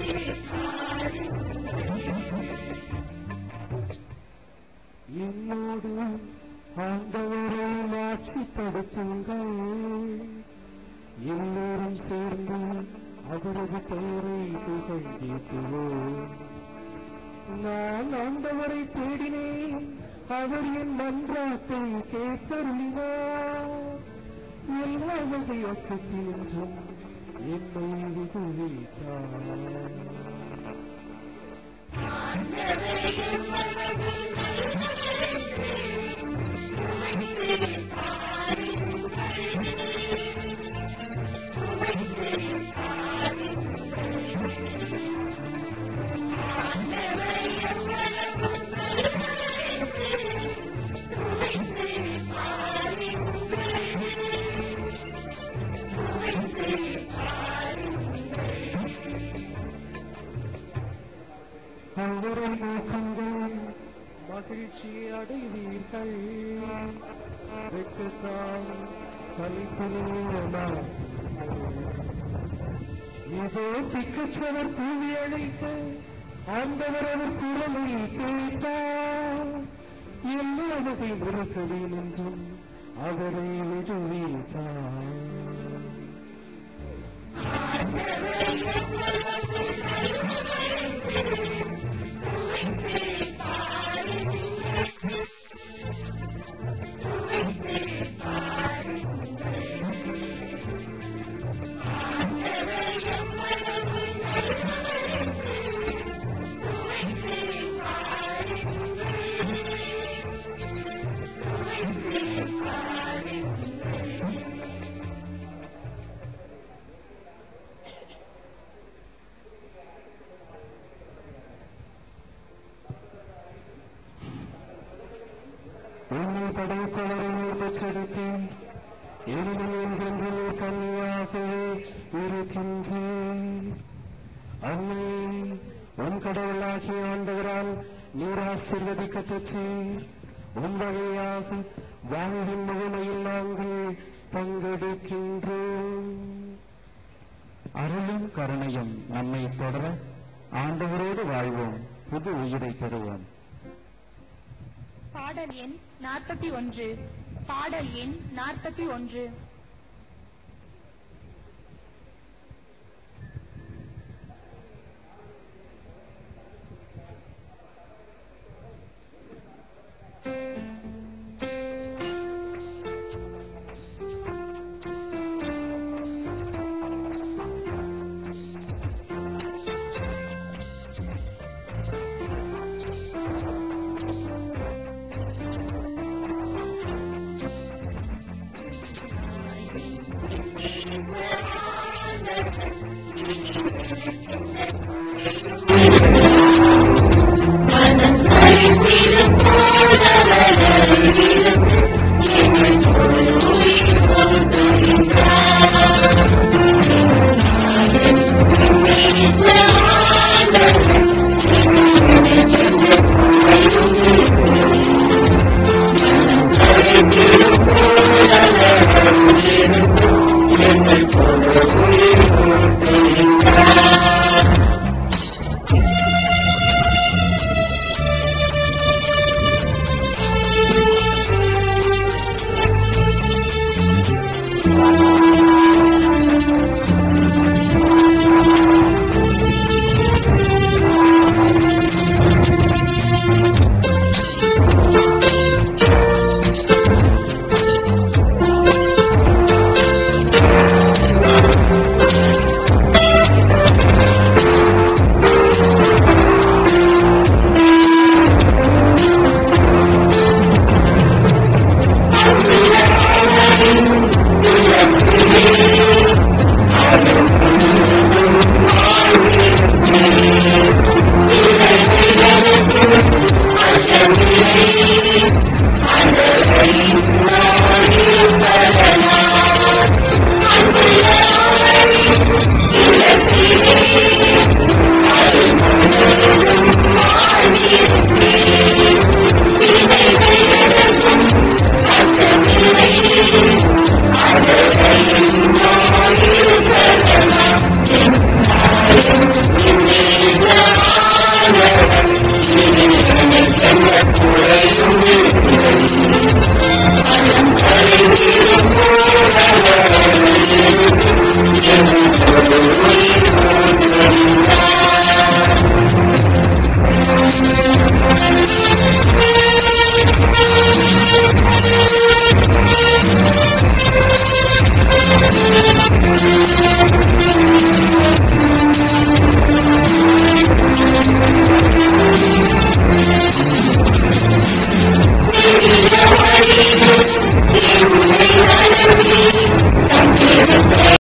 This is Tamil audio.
என்னோடு ஆண்டவரை மாட்சிப்படுத்துங்கள் எல்லோரும் சேர்ந்து அவரது பெயரை புகழ்ந்தீட்டுவோம் நான் ஆண்டவரை தேடினேன் அவர் என் மன்றாட்டை கேட்டருளினார் எல்லா வகை அச்சத்தினின்றும் என்னை விடுவித்தார் அவரை நோக்குங்கள் மகிழ்ச்சியை அடைவீர்கள் வெட்டுத்தான் கல்பனோனால் இதோ திக்கச்சவர் கூவி அழைத்து ஆண்டவர் அவர் குரலை கேட்டார் எல்லா வகை முறைகளில் நின்றும் அவரை விடுவித்தார் உன்னை படைத்தவரை பெற்றெடுத்தேன் எனினும் என்றென்றும் நீ கன்னியாகவே இருக்கின்றேன் அன்னை உன் கடவுளாகிய ஆண்டவரால் நீர் ஆசீர்வதிக்கப் பெற்றீர் உன் வழியாக வாழ்வின் முழுமையில் நாங்கள் பங்கெடுக்கின்றோம் அருளும் கருணையும் நம்மை தொடர ஆண்டவரோடு வாழ்வோம் புது உயிரை பெறுவோம் பாடல் எண் நாற்பத்தி ஒன்று பாடல் எண் நாற்பத்தி ஒன்று Thank Thank you.